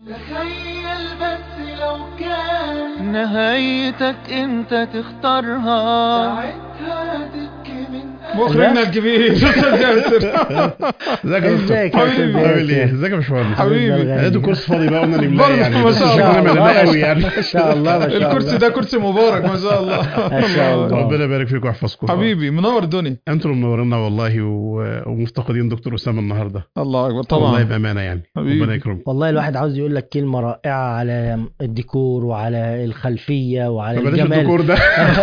تخيل بس لو كان نهايتك انت تختارها ساعتها تبكي من مخرجنا الكبير استاذ ياسر ازيك يا ازيك دكتور يا أستاذ عامل ايه ياسر؟ ازيك يا باشمهندس حبيبي. لقيته كرسي فاضي بقى قلنا نملاه برضه يعني ما بس شاء شكلنا الله. مليناه قوي يعني ما شاء الله ما شاء الكرسي الله ده كرسي مبارك ما شاء الله ما شاء الله. ربنا يبارك فيكم ويحفظكم حبيبي منور الدنيا انتم منورنا والله و- ومفتقدين دكتور اسامه النهارده الله اكبر والله طبعا بامانه يعني حبيبي. ربنا يكرمك والله الواحد عاوز يقول لك كلمة رائعة على الديكور وعلى الخلفية وعلى فبلاش الجمال الديكور ده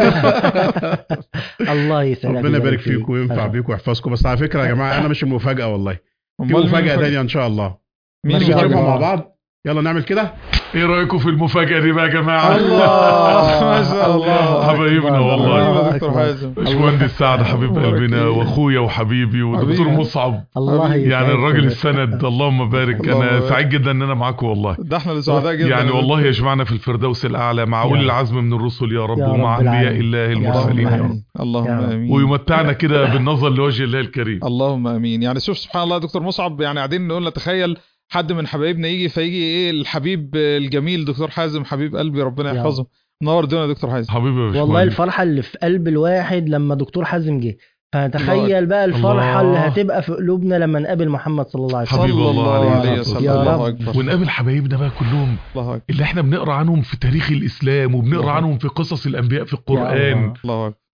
الله يسعدك ربنا يبارك فيكم وينفع بيكم ويحفظكم بس على فكره يا جماعه انا مش المفاجاه والله في أمال مين مفاجاه المفاجأة؟ تانية ان شاء الله مين ما شاء نشوفها الله. مع بعض يلا نعمل كده ايه رايكم في المفاجاه دي بقى يا جماعه الله ما شاء الله حبايبنا والله. حبيبي يا دكتور حازم باشمهندس سعد حبيب الله قلبنا يبارك فيك. واخويا وحبيبي ودكتور حبيبي. مصعب الله يعني يعني يسعدك. الراجل السند اللهم بارك اللهم انا بارك. سعيد جدا ان انا معاكم والله ده احنا اللي سعداء جدا يعني والله يجمعنا في الفردوس الاعلى مع يا اولي رب. العزم من الرسل يا رب يا رب ومع انبياء العالمين. الله يا رب المرسلين يا رب العالمين. اللهم يا رب. امين ويمتعنا كده بالنظر لوجه الله الكريم اللهم امين يعني شوف سبحان الله يا دكتور مصعب يعني قاعدين نقول نتخيل حد من حبايبنا يجي فيجي ايه الحبيب الجميل دكتور حازم حبيب قلبي ربنا يا يحفظه منور الدنيا يا دكتور حازم حبيبي يا والله باشمهندس الفرحة اللي في قلب الواحد لما دكتور حازم جه فتخيل بقى الفرحة الله. اللي هتبقى في قلوبنا لما نقابل محمد صلى الله عليه وسلم حبيب صلى الله الله عليه عليه الصلاة وسلم والسلام. الله يا رب. اكبر ونقابل حبايبنا بقى كلهم الله اكبر اللي احنا بنقرا عنهم في تاريخ الاسلام وبنقرا الله. عنهم في قصص الانبياء في يا القران الله. الله اكبر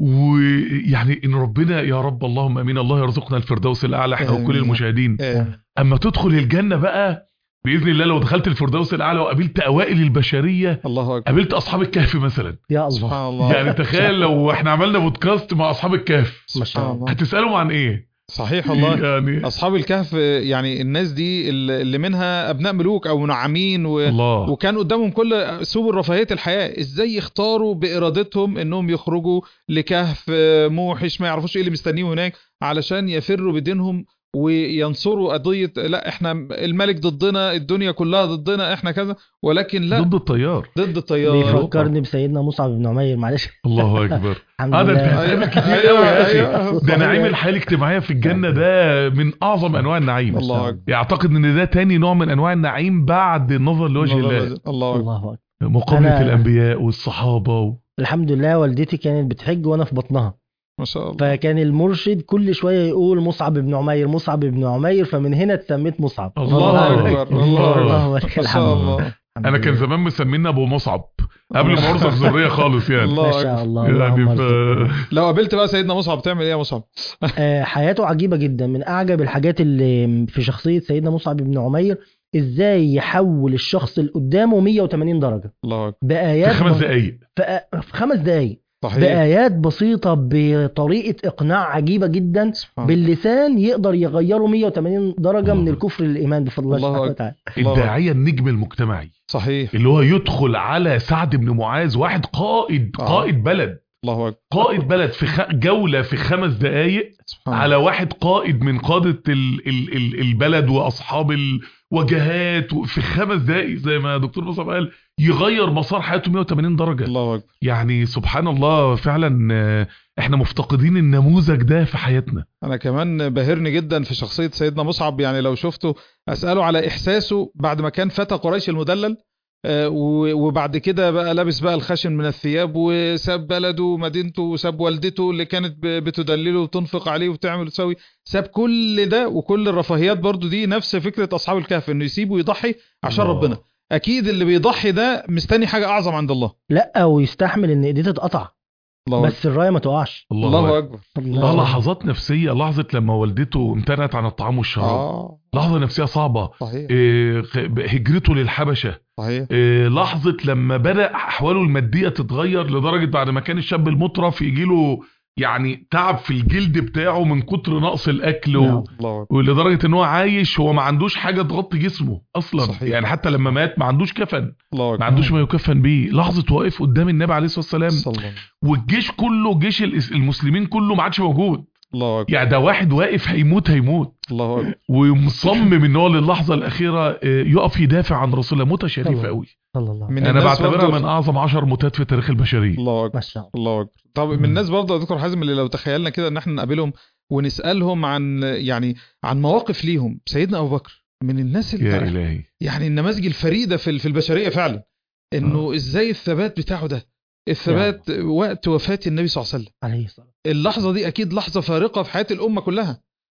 ويعني ان ربنا يا رب اللهم امين الله يرزقنا الفردوس الاعلى احنا وكل آمين. المشاهدين آه. اما تدخل الجنه بقى باذن الله لو دخلت الفردوس الاعلى وقابلت اوائل البشريه الله اكبر قابلت اصحاب الكهف مثلا يا الله سبحان الله يعني تخيل لو احنا عملنا بودكاست مع اصحاب الكهف ما شاء سبحان الله الله هتسالهم عن ايه صحيح والله يعني اصحاب الكهف يعني الناس دي اللي منها ابناء ملوك او منعمين و... الله وكان قدامهم كل سبل رفاهيه الحياه ازاي يختاروا بارادتهم انهم يخرجوا لكهف موحش ما يعرفوش ايه اللي مستنيهم هناك علشان يفروا بدينهم وينصروا قضيه لا احنا الملك ضدنا الدنيا كلها ضدنا احنا كذا ولكن لا ضد التيار ضد التيار بيفكرني بسيدنا مصعب بن عمير معلش الله اكبر الحمد اه ده انت لله هتقابل كتير أيوة، قوي يا اخي أيوة. ده نعيم الحياه الاجتماعيه في الجنه ده من اعظم انواع النعيم الله اكبر يعتقد ان ده تاني نوع من انواع النعيم بعد النظر لوجه الله الله اكبر الله أكبر. مقابله أنا- الانبياء والصحابه و... الحمد لله والدتي كانت بتحج وانا في بطنها ما شاء الله فكان المرشد كل شويه يقول مصعب بن عمير مصعب بن عمير فمن هنا اتسميت مصعب الله أكبر. الله الله أكبر. ما شاء الله انا كان زمان مسمينا ابو مصعب قبل ما ارزق ذريه خالص يعني الله ما أكبر. شاء الله يعني اللهم ف... ارزقنا. لو قابلت بقى سيدنا مصعب تعمل ايه يا مصعب آه، حياته عجيبة جدا من أعجب الحاجات اللي في شخصية سيدنا مصعب بن عمير إزاي يحول الشخص اللي قدامه 180 درجة الله اكبر في بآيات خمس ب- دقايق في في خمس دقايق صحيح بآيات بسيطة بطريقة إقناع عجيبة جدا سبحان باللسان يقدر يغيره 180 درجة من الله. الكفر للإيمان بفضل الله الله سبحانه أكبر. وتعالى الله الداعيه النجم المجتمعي صحيح اللي هو يدخل على سعد بن معاذ واحد قائد آه. قائد بلد الله اكبر قائد بلد في خ... جوله في خمس دقائق سبحان على واحد قائد من قادة ال ال ال البلد وأصحاب الوجهات في خمس دقايق زي ما دكتور مصعب قال يغير مسار حياته 180 درجة الله اكبر يعني سبحان الله فعلا آه، احنا مفتقدين النموذج ده في حياتنا انا كمان باهرني جدا في شخصيه سيدنا مصعب يعني لو شفته اساله على احساسه بعد ما كان فتى قريش المدلل آه، و- وبعد كده بقى لابس بقى الخشن من الثياب وساب بلده ومدينته وساب والدته اللي كانت ب- بتدلله وتنفق عليه وتعمل وتسوي ساب كل ده وكل الرفاهيات برضو دي نفس فكره اصحاب الكهف انه يسيب ويضحي عشان الله. ربنا اكيد اللي بيضحي ده مستني حاجه اعظم عند الله لا ويستحمل إن إيديه تتقطع الله بس الراية ما تقعش الله, الله أكبر. اكبر اه لحظات نفسية لحظة لما والدته امتنعت عن الطعام والشراب اه لحظة نفسية صعبة صحيح إيه، خ- هجرته للحبشة صحيح إيه، لحظة لما بدأ أحواله المادية تتغير لدرجة بعد ما كان الشاب المطرف يجيله يعني تعب في الجلد بتاعه من كتر نقص الأكل و... نعم. الله اكبر ولدرجة ان هو عايش هو ما عندوش حاجة تغطي جسمه اصلا صحيح. يعني حتى لما مات ما عندوش كفن الله ما اكبر عندوش ما يكفن بيه لحظة واقف قدام النبي عليه الصلاة والسلام صلى الله والجيش كله جيش الإس- المسلمين كله ما عادش موجود الله اكبر يعني ده واحد واقف هيموت هيموت الله اكبر ومصمم ان هو للحظة الأخيرة آه، يقف يدافع عن رسول الله موتة شريفة الله. قوي صلى الله من انا الناس بعتبرها برضو- من اعظم عشر موتات في تاريخ البشرية الله اكبر ما شاء الله الله اكبر طب من الناس برضه يا دكتور حازم اللي لو تخيلنا كده ان احنا نقابلهم ونسالهم عن يعني عن مواقف ليهم سيدنا ابو بكر من الناس يا اللي الهي يعني النماذج الفريده في في البشريه فعلا انه ازاي الثبات بتاعه ده الثبات وقت وفاه النبي صلى الله عليه وسلم عليه الصلاة اللحظه دي اكيد لحظه فارقه في حياه الامه كلها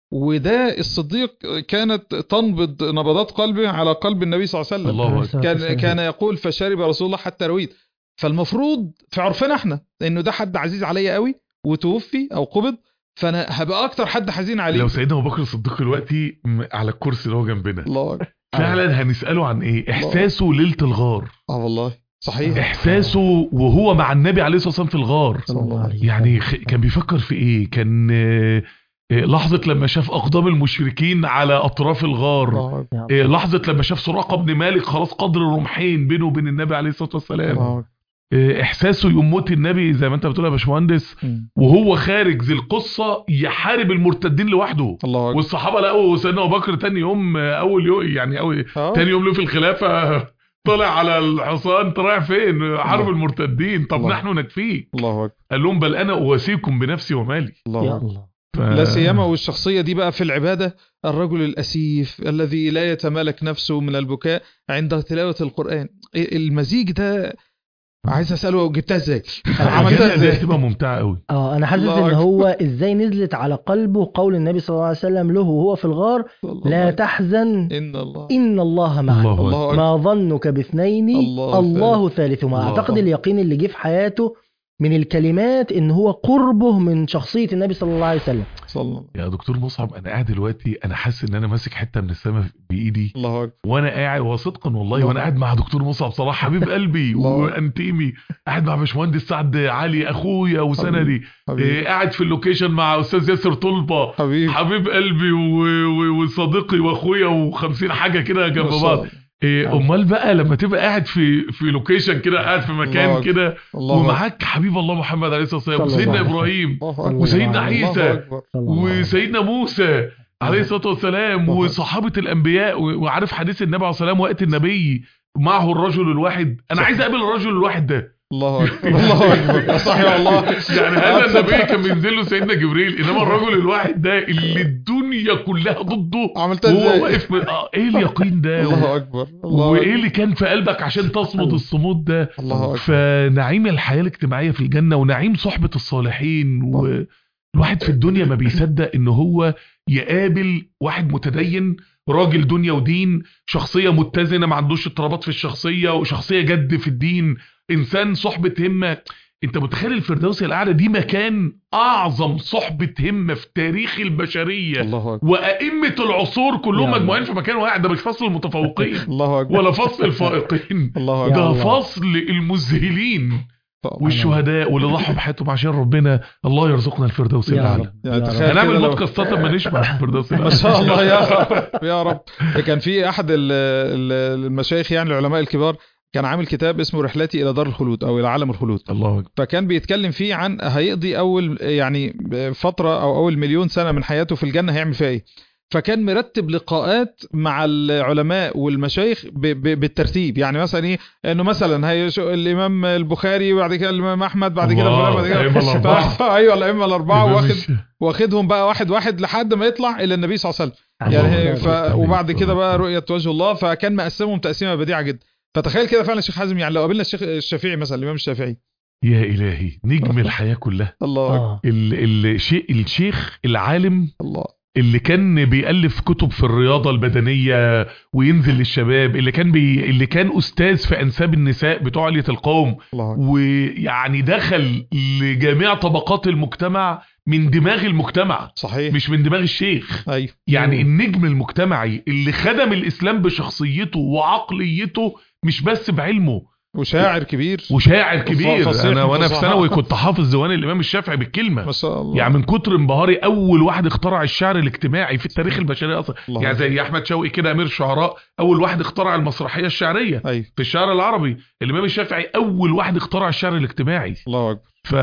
وده الصديق كانت تنبض نبضات قلبه على قلب النبي صلى الله عليه وسلم الله عليه أكبر. الصلاة كان والسلام. كان يقول فشرب رسول الله حتى رويت فالمفروض في عرفنا احنا انه ده حد عزيز عليا قوي وتوفي او قبض فانا هبقى اكتر حد حزين عليه لو سيدنا ابو بكر الصديق دلوقتي م- على الكرسي اللي هو جنبنا الله أكبر. فعلا هنساله عن ايه احساسه ليله الغار اه والله صحيح احساسه وهو مع النبي عليه الصلاه والسلام في الغار صلى الله عليه وسلم. يعني خ- كان بيفكر في ايه كان آه، آه، لحظه لما شاف اقدام المشركين على اطراف الغار الله أكبر. يا آه، لحظه لما شاف سراقه بن مالك خلاص قدر رمحين بينه وبين النبي عليه الصلاه والسلام الله أكبر. آه، احساسه يوم موت النبي زي ما انت بتقول يا باشمهندس مم. وهو خارج ذي القصه يحارب المرتدين لوحده الله أكبر. والصحابه لقوا سيدنا ابو بكر تاني يوم آه، اول يوم يعني اول آه. تاني يوم له في الخلافه طلع على الحصان انت رايح فين حرب الله. المرتدين طب الله. نحن نكفيه الله اكبر قال لهم بل انا اواسيكم بنفسي ومالي الله يا أكبر. الله ف... لا سيما والشخصيه دي بقى في العباده الرجل الاسيف الذي لا يتمالك نفسه من البكاء عند تلاوه القران المزيج ده عايز اساله جبتها ازاي عملتها عملتها ازاي ازاي تبقى ممتعه قوي اه انا حاسس الله ان أكبر. هو ازاي نزلت على قلبه قول النبي صلى الله عليه وسلم له وهو في الغار لا تحزن ان الله ان الله معنا الله الله أكبر. أكبر. ما ظنك باثنين الله الله, ثالثهما الله اعتقد أكبر. اليقين اللي جه في حياته من الكلمات ان هو قربه من شخصيه النبي صلى الله عليه وسلم صلى الله يا دكتور مصعب انا قاعد دلوقتي انا حاسس ان انا ماسك حته من السماء بايدي الله اكبر وانا قاعد وصدقا والله الله. وانا قاعد مع دكتور مصعب صلاح حبيب قلبي الله. وانتيمي قاعد مع باشمهندس سعد علي اخويا وسندي حبيبي إيه، قاعد في اللوكيشن مع استاذ ياسر طلبه حبيبي حبيب قلبي و- و- وصديقي واخويا وخمسين حاجه كده جنب ما شاء بعض الله. إيه، امال بقى لما تبقى قاعد في في لوكيشن كده قاعد في الله مكان أكبر. كده الله أكبر. ومعاك حبيب الله محمد عليه الصلاه والسلام صلى الله وسيدنا عليه وسلم. ابراهيم الله أكبر. وسيدنا الله عيسى. أكبر. صلى الله عليه وسلم. وسيدنا موسى عليه الصلاه والسلام الله. وصحابه الانبياء و- وعارف حديث النبي عليه الصلاه والسلام وقت النبي معه الرجل الواحد انا صح. عايز اقابل الرجل الواحد ده الله اكبر الله اكبر صحيح والله يعني هذا النبي كان بينزل له سيدنا جبريل انما الرجل الواحد ده اللي الدنيا كلها ضده عملتها وهو ازاي واقف من... آه ايه اليقين ده الله اكبر الله وايه أكبر. اللي كان في قلبك عشان تصمد الصمود ده الله اكبر فنعيم الحياة الاجتماعية في الجنة ونعيم صحبة الصالحين والواحد في الدنيا ما بيصدق ان هو يقابل واحد متدين راجل دنيا ودين شخصية متزنة ما عندوش اضطرابات في الشخصية وشخصية جد في الدين انسان صحبة همة انت متخيل الفردوسي الاعلى دي مكان اعظم صحبة همة في تاريخ البشرية الله اكبر وائمة العصور كلهم يا الله. مجموعين في مكان واحد ده مش فصل المتفوقين الله اكبر ولا فصل الفائقين الله يا اكبر ده الله. فصل المذهلين طبعاً. والشهداء واللي ضحوا بحياتهم عشان ربنا الله يرزقنا الفردوس يا الاعلى رب يعني يا تخيل رب. هنعمل كده لو- بودكاست لما نشبع في الفردوس ما الاعلى شاء الله يا رب يا رب كان في احد ال- ال- المشايخ يعني العلماء الكبار كان عامل كتاب اسمه رحلتي الى دار الخلود او الى عالم الخلود الله اكبر فكان بيتكلم فيه عن هيقضي اول يعني فتره او اول مليون سنه من حياته في الجنه هيعمل فيها ايه فكان مرتب لقاءات مع العلماء والمشايخ ب- ب- بالترتيب يعني مثلا ايه انه مثلا هي شو- الامام البخاري وبعد كده الامام احمد بعد كده الله، فلان بعد كده الأئمة الأربعة. ف- ايوه الائمه الاربعه يبقى واخد مش- واخدهم بقى واحد واحد لحد ما يطلع الى النبي صلى الله عليه وسلم الله يعني أكبر. ف... وبعد كده بقى رؤية وجه الله فكان مقسمهم تقسيمة بديعة جدا فتخيل كده فعلا الشيخ حازم يعني لو قابلنا الشيخ الشافعي مثلا الإمام الشافعي يا الهي نجم الحياه كلها الله أكبر. اه ال- الشيء الشيخ العالم الله اللي كان بيألف كتب في الرياضة البدنية وينزل للشباب اللي كان بي اللي كان أستاذ في أنساب النساء بتوع علية القوم الله أكبر. ويعني دخل لجميع طبقات المجتمع من دماغ المجتمع صحيح مش من دماغ الشيخ ايوه يعني مم. النجم المجتمعي اللي خدم الإسلام بشخصيته وعقليته مش بس بعلمه وشاعر كبير وشاعر كبير فصيح أنا وأنا في وفصحاء. ثانوي كنت حافظ ديوان الإمام الشافعي بالكلمة ما شاء الله يعني من كتر انبهاري اول واحد اخترع الشعر الاجتماعي في التاريخ البشري اصلا الله يعني أكبر. زي احمد شوقي كده امير الشعراء اول واحد اخترع المسرحيه الشعريه ايوه في الشعر العربي الامام الشافعي اول واحد اخترع الشعر الاجتماعي الله اكبر ف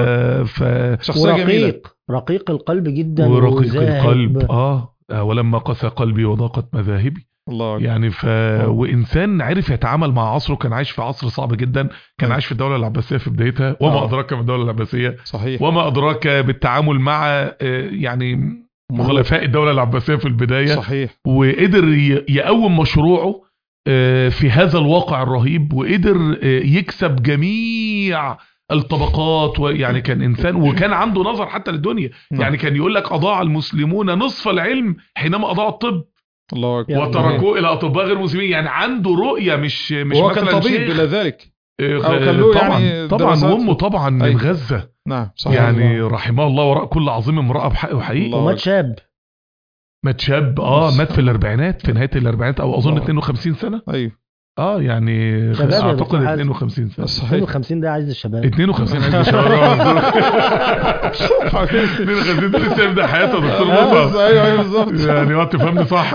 ف شخصية جميلة ورقيق رقيق القلب جدا ورقيق وزاهد. القلب اه آه، ولما قسى قلبي وضاقت مذاهبي الله اكبر يعني ف وانسان عرف يتعامل مع عصره كان عايش في عصر صعب جدا كان أيوة. عايش في الدوله العباسيه في بدايتها وما آه. ادراك ما الدوله العباسيه صحيح وما أدراك بالتعامل مع آه، يعني خلفاء الدوله العباسيه في البدايه صحيح وقدر ي- يقوم مشروعه آه، في هذا الواقع الرهيب وقدر آه، يكسب جميع الطبقات ويعني كان انسان وكان عنده نظر حتى للدنيا نعم. يعني كان يقول لك اضاع المسلمون نصف العلم حينما اضاعوا الطب الله يا اكبر الله. وتركوه الى اطباء غير مسلمين يعني عنده رؤيه مش مش وهو مثلا كان طبيب شيخ. الى ذلك آه، أو كان له طبعا يعني طبعا دراسات. وامه طبعا من أيوة. غزه نعم صحيح يعني رحمه الله وراء كل عظيم امراه بحق وحقيقي الله ومات شاب مات شاب اه مات في الاربعينات في نهايه الاربعينات او اظن الله. 52 سنه ايوه اه يعني شباب يا اعتقد دكتور حازم. 52 سنه صحيح 52 ده عايز الشباب 52 عايز شباب 52 ده لسه يبدا حياته يا دكتور آه، مصعب ايوه ايوه بالظبط يعني وقت تفهمني صح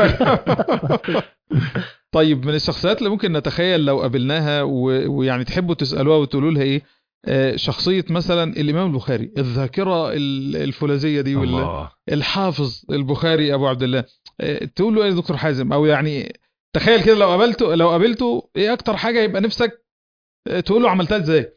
طيب من الشخصيات اللي ممكن نتخيل لو قابلناها و- ويعني تحبوا تسالوها وتقولوا لها ايه آه، شخصيه مثلا الامام البخاري الذاكره ال- الفولاذيه دي ولا الله الحافظ البخاري ابو عبد الله آه، تقول له ايه يا دكتور حازم او يعني تخيل كده لو قابلته لو قابلته ايه اكتر حاجه يبقى نفسك آه، تقول له عملتها ازاي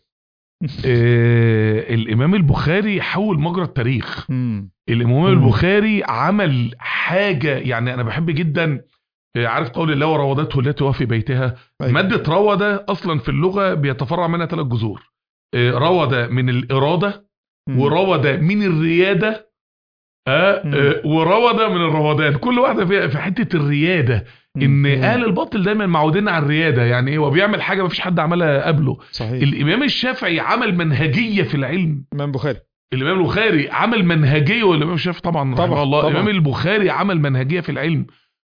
آه، الامام البخاري حول مجرى التاريخ امم الامام مم. البخاري عمل حاجه يعني انا بحب جدا آه، عارف قول الله وراودته التي وفي بيتها مادة روضة أصلا في اللغة بيتفرع منها ثلاث جذور آه، روضة من الإرادة وروضة من الريادة آه، مم. آه، وروضة من الروضان كل واحدة في في حتة الريادة إن أهل الباطل دايما معودين على الريادة يعني إيه هو بيعمل حاجة مفيش حد عملها قبله صحيح الإمام الشافعي عمل منهجية في العلم امام بخاري الإمام البخاري عمل منهجية والإمام الشافعي طبعا طبعا، رحمه الله طبعا. الإمام البخاري عمل منهجية في العلم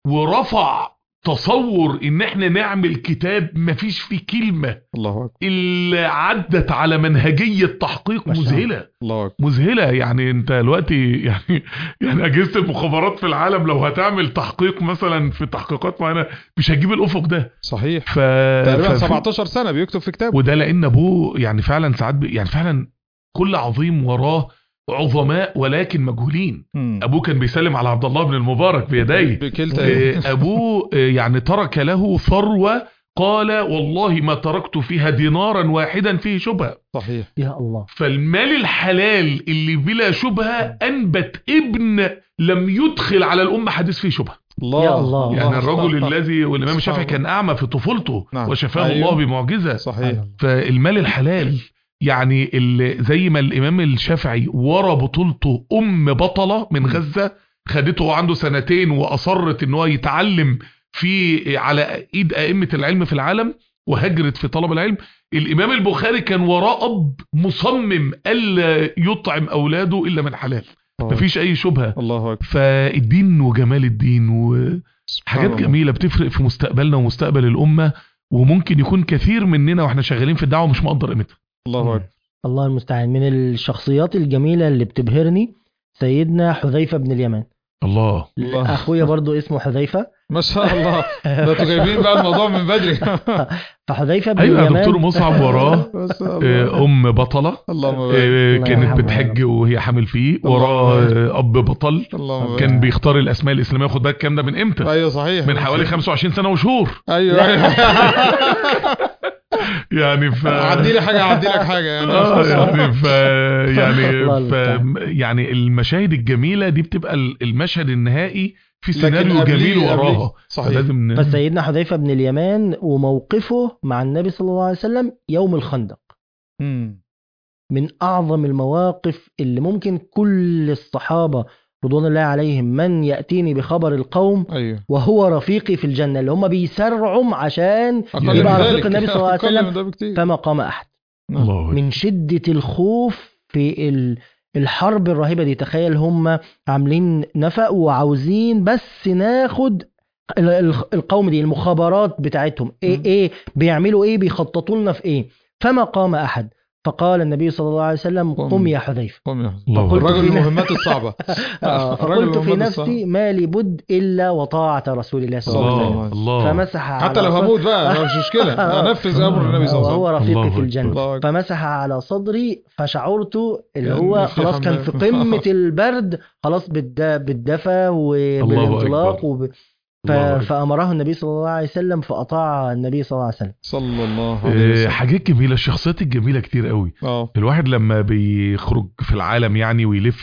ورفع تصور ان احنا نعمل كتاب مفيش فيه كلمة الله اكبر اللي عدت على منهجية تحقيق ما شاء مذهلة الله اكبر مذهلة يعني انت دلوقتي يعني يعني اجهزة المخابرات في العالم لو هتعمل تحقيق مثلا في تحقيقات معينة مش هتجيب الافق ده صحيح ف تقريبا ف- 17 سنه بيكتب في كتاب وده لان ابوه يعني فعلا ساعات بي- يعني فعلا كل عظيم وراه عظماء ولكن مجهولين مم. ابوه كان بيسلم على عبد الله بن المبارك بيديه بكلتا آه، ابوه آه، يعني ترك له ثروة قال والله ما تركت فيها دينارا واحدا فيه شبهة صحيح يا الله فالمال الحلال اللي بلا شبهة انبت ابن لم يدخل على الامة حديث فيه شبهة الله يا الله. يعني الرجل الله. الذي والامام سبحان الشافعي الله. كان اعمى في طفولته نعم. وشفاه أيوه. الله بمعجزة صحيح فالمال الحلال يعني ال- زي ما الامام الشافعي ورا بطولته ام بطله من غزه خدته وهو عنده سنتين واصرت ان هو يتعلم في على ايد ائمه العلم في العالم وهجرت في طلب العلم الامام البخاري كان وراه اب مصمم الا يطعم اولاده الا من حلال مفيش اي شبهه الله اكبر فالدين وجمال الدين سبحان وحاجات الله. جميله بتفرق في مستقبلنا ومستقبل الامه وممكن يكون كثير مننا واحنا شغالين في الدعوه مش مقدر قيمتها الله اكبر الله المستعان من الشخصيات الجميلة اللي بتبهرني سيدنا حذيفة بن اليمان الله الله. اخويا برضو اسمه حذيفة ما شاء الله ده انتوا جايبين بقى الموضوع من بدري فحذيفة بن ايوه يا اليمان دكتور مصعب وراه ما شاء آه، الله ام بطله اللهم بارك آه، الله كانت يرحمها. بتحج وهي حامل فيه الله وراه يرحمها. آه، اب بطل اللهم بارك كان بيختار الاسماء الاسلاميه خد بالك الكلام ده من امتى ايوه صحيح من حوالي 25 سنه وشهور ايوه ايوه يعني ف عدي لي حاجه عدي لك حاجه يعني اه يعني ف يعني الله ف المستعان. يعني المشاهد الجميله دي بتبقى ال- المشهد النهائي في سيناريو قبليه- جميل قبليه. وراها صحيح فلازم ن- فسيدنا حذيفة بن اليمان وموقفه مع النبي صلى الله عليه وسلم يوم الخندق مم. من أعظم المواقف اللي ممكن كل الصحابة رضوان الله عليهم من يأتيني بخبر القوم ايوه وهو رفيقي في الجنة اللي هم بيسرعوا عشان اقل يبقى من رفيق ذلك النبي صلى الله عليه أقل وسلم من ده بكتير فما قام أحد الله أكبر. من شدة الخوف في ال- الحرب الرهيبة دي تخيل هم عاملين نفق وعاوزين بس ناخد ال- ال- القوم دي المخابرات بتاعتهم ايه مم. ايه بيعملوا ايه بيخططوا لنا في ايه فما قام احد فقال النبي صلى الله عليه وسلم قم. قم يا حذيفه قوم يا حسن. الله فقلت أكبر. الرجل في- المهمات الصعبه آه، الرجل فقلت في المهمات نفسي الصعبة. ما لي بد الا وطاعه رسول الله صلى الله عليه وسلم الله الله فمسح حتى على لو صدري- هموت بقى مش مشكله انفذ امر النبي صلى الله عليه وهو وسلم رفيقي الله في أكبر. الجنة الله أكبر. فمسح على صدري فشعرت اللي كأن هو في خلاص كان حمام. في قمة البرد خلاص بالد- بالدفى وبالانطلاق أكبر. وب... ف... الله أكبر. فأمره النبي صلى الله عليه وسلم فأطاع النبي صلى الله عليه وسلم صلى الله عليه آه، وسلم حاجات جميله الشخصيات الجميله كتير قوي اه الواحد لما بيخرج في العالم يعني ويلف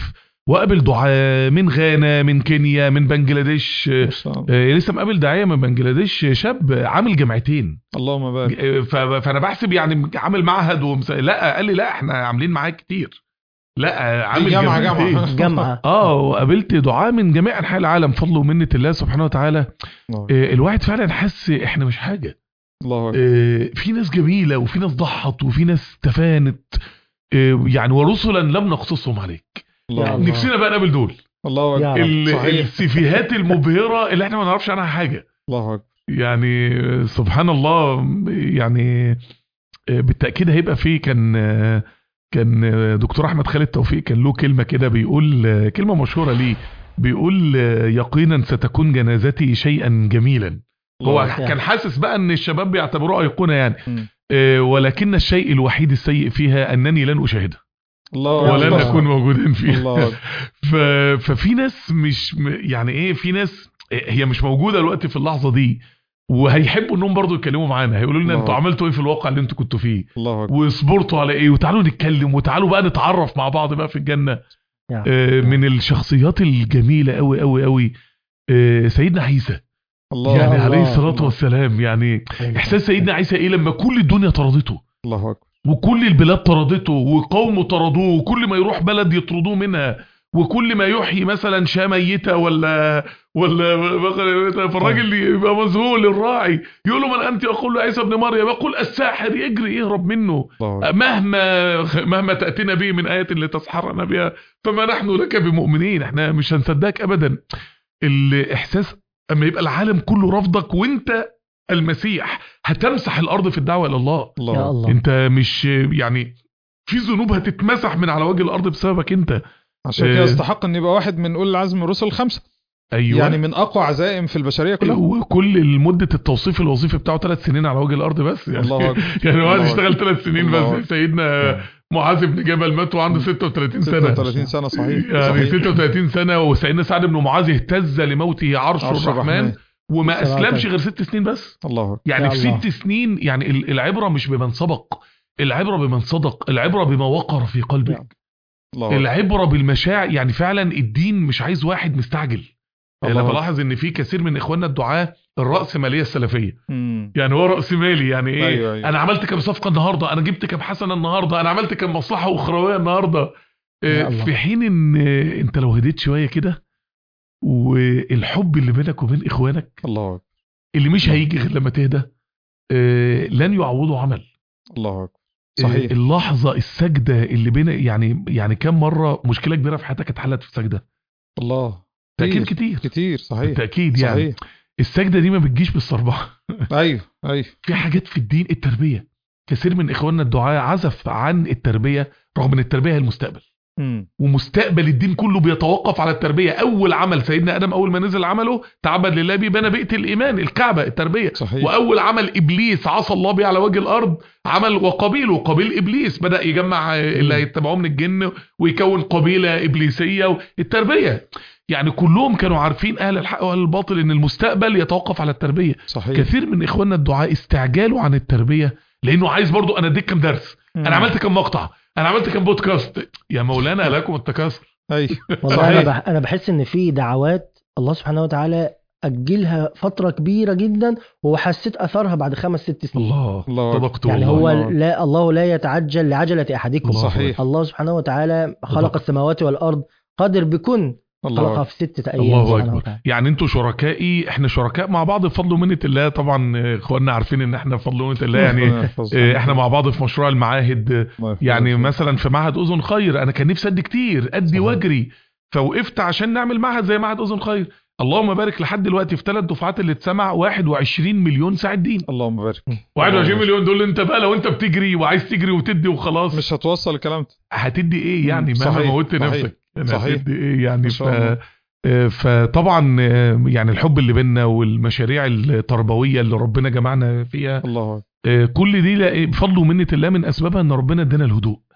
وقابل دعاة من غانا من كينيا من بنجلاديش ما شاء الله. آه، لسه مقابل داعيه من بنجلاديش شاب عامل جامعتين اللهم بارك آه، ف- فانا بحسب يعني عامل معهد ومس... لا قال لي لا احنا عاملين معاه كتير لا عامل جامعة- جامعتين. جامعة. جامعه اه وقابلت دعاة من جميع انحاء العالم فضل ومنة الله سبحانه وتعالى الله آه، الواحد فعلا حس احنا مش حاجه الله أكبر. آه، في ناس جميله وفي ناس ضحت وفي ناس تفانت آه، يعني ورسلا لم نقصصهم عليك الله يا أكبر. الله. نفسنا بقى نقابل دول الله يا أكبر. رب. ال- صحيح. السيفيهات المبهره اللي احنا ما نعرفش عنها حاجه الله أكبر. يعني آه، سبحان الله يعني آه، بالتاكيد هيبقى فيه كان آه، كان آه، دكتور احمد خالد توفيق كان له كلمه كده بيقول آه، كلمه مشهوره ليه بيقول آه، يقينا ستكون جنازتي شيئا جميلا هو الله أكبر. كان حاسس بقى ان الشباب بيعتبروه ايقونه يعني مم. آه، ولكن الشيء الوحيد السيء فيها انني لن اشاهدها الله ولن أكبر. اكون موجودا فيها الله أكبر. ف... ففي ناس مش م- يعني ايه في ناس هي مش موجوده دلوقتي في اللحظه دي وهيحبوا انهم برضو يتكلموا معانا هيقولوا لنا الله. انتوا عملتوا ايه في الواقع اللي انتوا كنتوا فيه الله أكبر. وصبرتوا على ايه وتعالوا نتكلم وتعالوا بقى نتعرف مع بعض بقى في الجنه يا آه، من الشخصيات الجميله قوي قوي قوي آه، سيدنا عيسى الله يعني الله. عليه الصلاه والسلام يعني أيوة. احساس سيدنا عيسى ايه لما كل الدنيا طردته الله أكبر. وكل البلاد طردته وقومه طردوه وكل ما يروح بلد يطردوه منها وكل ما يحيي مثلا شاة ميتة ولا ولا بقرة فالراجل يبقى مذهول الراعي يقول له من انت يقول له عيسى ابن مريم يقول الساحر يجري يهرب منه الله أكبر. مهما مهما تاتينا به من ايه لتسحرنا بها فما نحن لك بمؤمنين احنا مش هنصدقك ابدا الاحساس اما يبقى العالم كله رفضك وانت المسيح هتمسح الارض في الدعوه الى الله الله يا أكبر. الله انت مش يعني في ذنوب هتتمسح من على وجه الارض بسببك انت عشان آه. كده يستحق ان يبقى واحد من اولي العزم من الرسل الخمسه ايوه يعني من اقوى عزائم في البشريه كلها وكل مدة التوصيف الوظيفي بتاعه ثلاث سنين على وجه الارض بس يعني الله اكبر يعني واحد الله اشتغل ثلاث سنين الله بس أكبر. سيدنا معاذ بن جبل مات وعنده 36 سنة 36 سنه صحيح يعني صحيح. 36 سنة وسيدنا سعد بن معاذ اهتز لموته عرش, عرش الرحمن وما السلام اسلمش عليكم. غير ست سنين بس الله أكبر. يعني يا في الله. ست سنين يعني ال- العبرة مش بمن سبق العبرة بمن صدق العبرة بما وقر في قلبك الله أكبر. العبرة بالمشاعر يعني فعلا الدين مش عايز واحد مستعجل انا الله. بلاحظ ان في كثير من اخواننا الدعاة الرأسمالية السلفية مم. يعني هو رأس مالي يعني ايه أيوة، أيوة. انا عملت كام صفقة النهاردة انا جبت كام حسنة النهاردة انا عملت كام مصلحة اخروية النهاردة يا آه، الله. في حين ان آه، انت لو هديت شوية كده والحب اللي بينك وبين اخوانك الله أكبر. اللي مش الله. هيجي غير لما تهدى آه، لن يعوضوا عمل الله أكبر. آه، صحيح اللحظة السجدة اللي بين يعني يعني كم مرة مشكلة كبيرة في حياتك اتحلت في سجدة الله تأكيد كتير كتير كتير صحيح بالتأكيد يعني صحيح السجدة دي ما بتجيش بالصربعة ايوه ايوه في حاجات في الدين التربية كثير من إخواننا الدعاء عزف عن التربية رغم ان التربية هي المستقبل مم. ومستقبل الدين كله بيتوقف على التربية أول عمل سيدنا آدم أول ما نزل عمله تعبد لله بيه بنى بيئة الإيمان الكعبة التربية صحيح وأول عمل إبليس عصى الله بيه على وجه الأرض عمل وقبيل وقبيل إبليس بدأ يجمع اللي هيتبعوه من الجن ويكون قبيلة إبليسية التربية يعني كلهم كانوا عارفين أهل الحق وأهل الباطل إن المستقبل يتوقف على التربية صحيح كثير من إخواننا الدعاء استعجالوا عن التربية لأنه عايز برضو أنا أديك كم درس مم. أنا عملت كم مقطع أنا عملت كم بودكاست يا مولانا لكم التكاثر ايوه والله انا صحيح. بح انا بحس ان في دعوات الله سبحانه وتعالى اجلها فتره كبيره جدا وحسيت اثرها بعد خمس ست سنين الله الله صدقت يعني والله. هو الله. لا الله لا يتعجل لعجله احدكم الله صحيح الله سبحانه وتعالى خلق صدقت. السماوات والارض قادر بكن الله خلقها أكبر. في ستة ايام الله سبحانه أكبر. وتعالى يعني انتوا شركائي احنا شركاء مع بعض بفضل ومنة الله طبعا آه، اخواننا عارفين ان احنا بفضل ومنة الله يعني ربنا يحفظك. آه، احنا مع بعض في مشروع المعاهد آه، الله يحفظك. يعني مثلا في معهد اذن خير انا كان نفسي ادي كتير ادي صحيح. واجري فوقفت عشان نعمل معهد زي معهد اذن خير اللهم بارك لحد دلوقتي في ثلاث دفعات اللي اتسمع 21 مليون ساعه دين اللهم بارك 21 مليون دول انت بقى لو انت بتجري وعايز تجري وتدي وخلاص مش هتوصل الكلام ده هتدي ايه يعني مم، مهما صحيح، موتت صحيح، نفسك يعني صحيح. هتدي ايه يعني ما ف... شاء الله. آه، فطبعا آه، يعني الحب اللي بينا والمشاريع التربويه اللي ربنا جمعنا فيها الله أكبر. آه، كل دي لا- بفضل ومنه الله من اسبابها ان ربنا ادانا الهدوء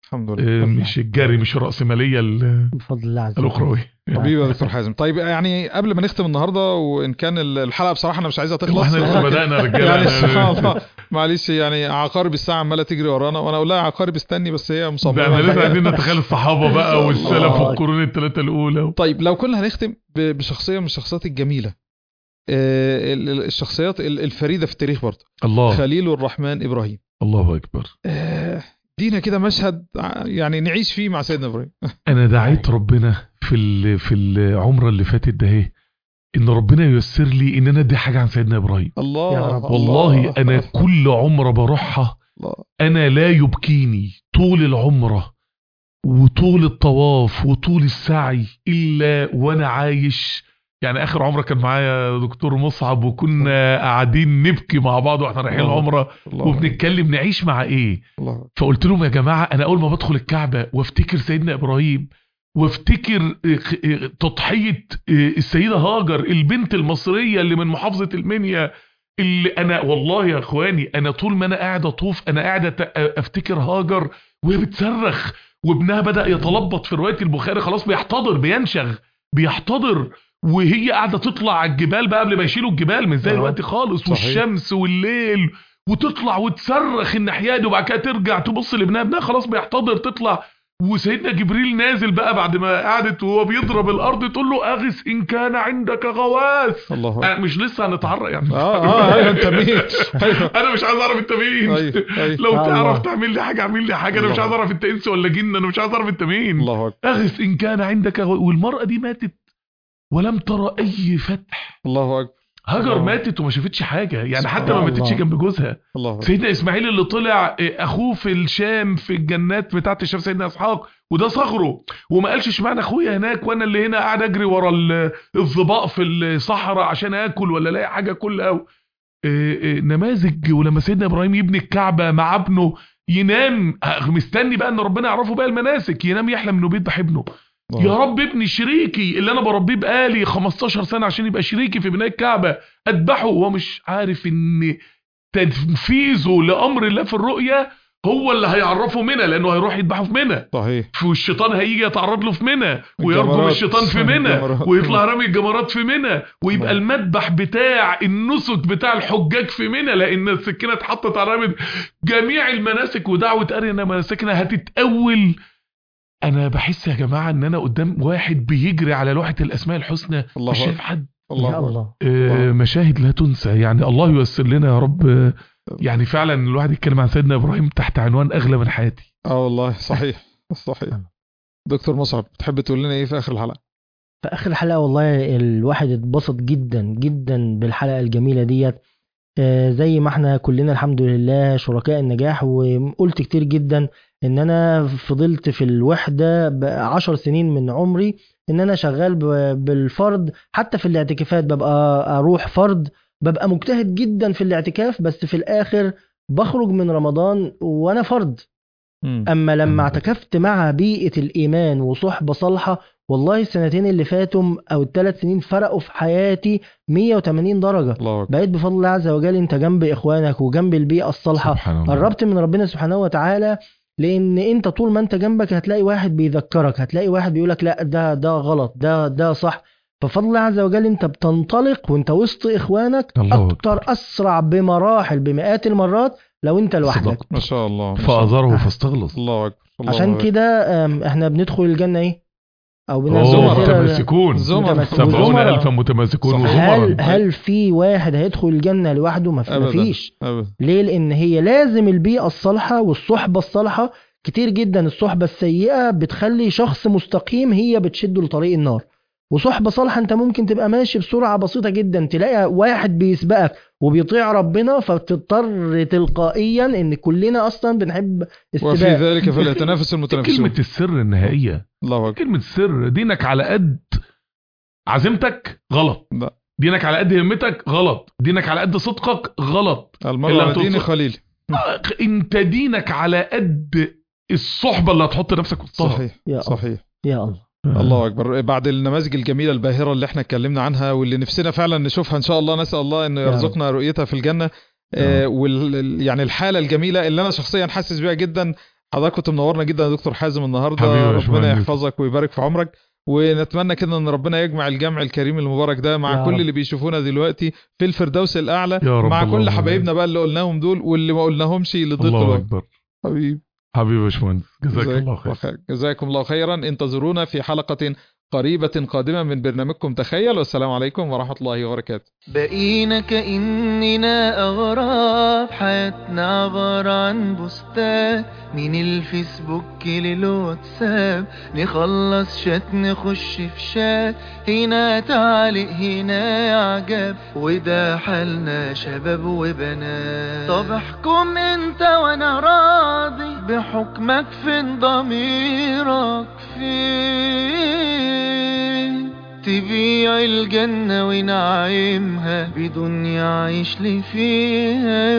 الحمد آه، لله مش الجري مش الرأسمالية ال- بفضل الله عز وجل الأخروية حبيبي يا دكتور حازم طيب يعني قبل ما نختم النهارده وان كان الحلقه بصراحه انا مش عايزها تخلص واحنا لسه ولكن بدأنا يا رجالة يعني أنا- سبحان الله معلش يعني عقارب الساعه عماله تجري ورانا وانا اقول لها عقارب استني بس هي ده مصممه احنا لسه عايزين نتخيل الصحابة بقى والسلف الله. والقرون الثلاثة الأولى طيب لو كنا هنختم ب- بشخصيه من الشخصيات الجميله آه، ال- ال- الشخصيات ال- الفريده في التاريخ برضه الله خليل الرحمن ابراهيم الله أكبر آه، دينا كده مشهد ع- يعني نعيش فيه مع سيدنا ابراهيم انا دعيت ربنا في ال- في العمره اللي فاتت ده اهي ان ربنا ييسر لي ان انا ادي حاجه عن سيدنا ابراهيم الله يا رب. والله الله. انا كل عمره بروحها الله. انا لا يبكيني طول العمره وطول الطواف وطول السعي الا وانا عايش يعني اخر عمره كان معايا دكتور مصعب وكنا قاعدين نبكي مع بعض واحنا رايحين الله. العمره الله وبنتكلم نعيش مع ايه الله فقلت لهم يا جماعة أنا أول ما بدخل الكعبة وافتكر سيدنا إبراهيم وافتكر آه، آه، تضحية آه، السيدة هاجر البنت المصرية اللي من محافظة المنيا اللي أنا والله يا إخواني أنا طول ما أنا قاعد أطوف أنا قاعد أت- أفتكر هاجر وهي بتصرخ وابنها بدأ يتلبط في رواية البخاري خلاص بيحتضر بينشغ بيحتضر وهي قاعدة تطلع على الجبال بقى قبل ما يشيلوا الجبال مش زي آه. الوقت خالص صحيح. والشمس والليل وتطلع وتصرخ الناحيه دي وبعد كده ترجع تبص لابنها ابنها خلاص بيحتضر تطلع وسيدنا جبريل نازل بقى بعد ما قعدت وهو بيضرب الارض تقول له اغث ان كان عندك غواث الله أكبر. أنا مش لسه هنتعرق يعني اه اه ايوه انت مين ايوه انا مش عايز اعرف انت مين ايوه ايوه لو آه تعرف الله. تعمل لي حاجه اعمل لي حاجه انا مش الله. عايز اعرف انت انس ولا جن انا مش عايز اعرف انت مين الله اكبر اغث ان كان عندك غواث والمراه دي ماتت ولم ترى اي فتح الله اكبر هاجر الله. ماتت وما شافتش حاجه يعني سبحان حتى ما الله. ماتتش جنب جوزها الله اكبر سيدنا اسماعيل اللي طلع إيه، اخوه في الشام في الجنات بتاعت الشام سيدنا اسحاق وده صغره وما قالش اشمعنى اخويا هناك وانا اللي هنا قاعد اجري ورا ال- الظباء في الصحراء عشان اكل ولا الاقي حاجه كل او نماذج ولما سيدنا ابراهيم يبني الكعبه مع ابنه ينام آه، مستني بقى ان ربنا يعرفه بقى المناسك ينام يحلم انه بيذبح ابنه يا رب ابني شريكي اللي انا بربيه بقالي 15 سنه عشان يبقى شريكي في بناء الكعبه اذبحه وهو مش عارف ان تنفيذه لامر الله في الرؤيه هو اللي هيعرفه منى لانه هيروح يذبحه في منى صحيح والشيطان هيجي يتعرض له في منى ويرجم الجمرات. الشيطان في منى الجمرات. ويطلع رامي الجمرات في منى ويبقى الله. المذبح بتاع النسك بتاع الحجاج في منى لان السكينه اتحطت على رامي جميع المناسك ودعوه ارنا مناسكنا هتتاول انا بحس يا جماعه ان انا قدام واحد بيجري على لوحه الاسماء الحسنى الله مش شايف أكبر. حد الله يا أكبر. الله آه، مشاهد لا تنسى يعني الله ييسر لنا يا رب آه، يعني فعلا الواحد يتكلم عن سيدنا ابراهيم تحت عنوان اغلى من حياتي اه والله صحيح صحيح دكتور مصعب تحب تقول لنا ايه في اخر الحلقه في اخر الحلقه والله الواحد اتبسط جدا جدا بالحلقه الجميله ديت آه، زي ما احنا كلنا الحمد لله شركاء النجاح وقلت كتير جدا ان انا فضلت في الوحده بعشر سنين من عمري ان انا شغال ب- بالفرد حتى في الاعتكافات ببقى اروح فرد ببقى مجتهد جدا في الاعتكاف بس في الاخر بخرج من رمضان وانا فرد مم. اما لما مم. اعتكفت مع بيئه الايمان وصحبه صالحه والله السنتين اللي فاتوا او الثلاث سنين فرقوا في حياتي 180 درجه الله اكبر بقيت بفضل الله عز وجل انت جنب اخوانك وجنب البيئه الصالحه سبحان الله قربت من ربنا سبحانه وتعالى لان انت طول ما انت جنبك هتلاقي واحد بيذكرك هتلاقي واحد بيقولك لا ده ده غلط ده ده صح ففضل الله عز وجل انت بتنطلق وانت وسط اخوانك الله اكتر اسرع بمراحل بمئات المرات لو انت لوحدك صدقت. ما شاء الله ما شاء الله. فأزره فاستغلظ الله اكبر الله عشان أكبر. كده آم، احنا بندخل الجنه ايه او أوه، زمر. متمسكون زمر. متمسكون. سبعون زمر. ألفا متمسكون صحيح. وزمرا هل هل في واحد هيدخل الجنه لوحده ما في- أبداً. مفيش أبدا. ليه لان هي لازم البيئه الصالحه والصحبه الصالحه كتير جدا الصحبه السيئه بتخلي شخص مستقيم هي بتشده لطريق النار وصحبه صالحه انت ممكن تبقى ماشي بسرعه بسيطه جدا تلاقي واحد بيسبقك وبيطيع ربنا فبتضطر تلقائيا ان كلنا اصلا بنحب وفي السباق ذلك فليتنافس المتنافسون كلمة السر النهائية الله اكبر كلمة السر دينك على قد عزيمتك غلط لا. دينك على قد همتك غلط دينك على قد صدقك غلط المرء إلا على أن دين توصل- خليل انت دينك على قد الصحبة اللي هتحط نفسك وسطها صحيح يا الله صحيح يا الله الله اكبر بعد النماذج الجميله الباهره اللي احنا اتكلمنا عنها واللي نفسنا فعلا نشوفها ان شاء الله نسال الله انه يا رب. يرزقنا رؤيتها في الجنه آه وال يعني الحاله الجميله اللي انا شخصيا حاسس بيها جدا حضرتك كنت منورنا جدا يا دكتور حازم النهارده حبيبي يا ربنا باشمهندس. يحفظك ويبارك في عمرك ونتمنى كده ان ربنا يجمع الجمع الكريم المبارك ده مع يا كل رب. اللي بيشوفونا دلوقتي في الفردوس الاعلى يا رب مع اللهم كل آمين. حبايبنا بقى اللي قلناهم دول واللي ما قلناهمش اللي ضد الله الوقت. اكبر حبيبي حبيبي يا باشمهندس جزاك جزاك الله خير جزاكم الله خيرا انتظرونا في حلقة قريبة قادمة من برنامجكم تخيل والسلام عليكم ورحمة الله وبركاته بقينا كأننا أغراب حياتنا عبارة عن بوستات من الفيسبوك للواتساب نخلص شات نخش في شات هنا تعليق هنا إعجاب وده حالنا شباب وبنات طب احكم انت وانا راضي بحكمك فين ضميرك فين تبيع الجنة ونعيمها بدنيا عيش لي فيها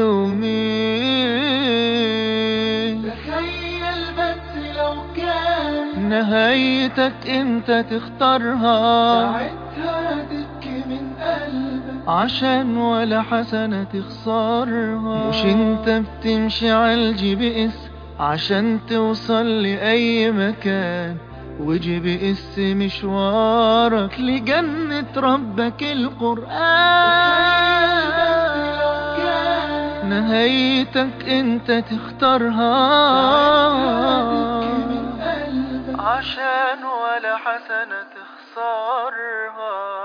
يومين تخيل بس لو كان نهايتك انت تختارها ساعتها تبكي من قلبك عشان ولا حسنة تخسرها مش انت بتمشي على الجي بي اس عشان توصل لأي مكان وجي بي اس مشوارك لجنة ربك القرآن نهايتك انت تختارها عشان ولا حسنة تخسرها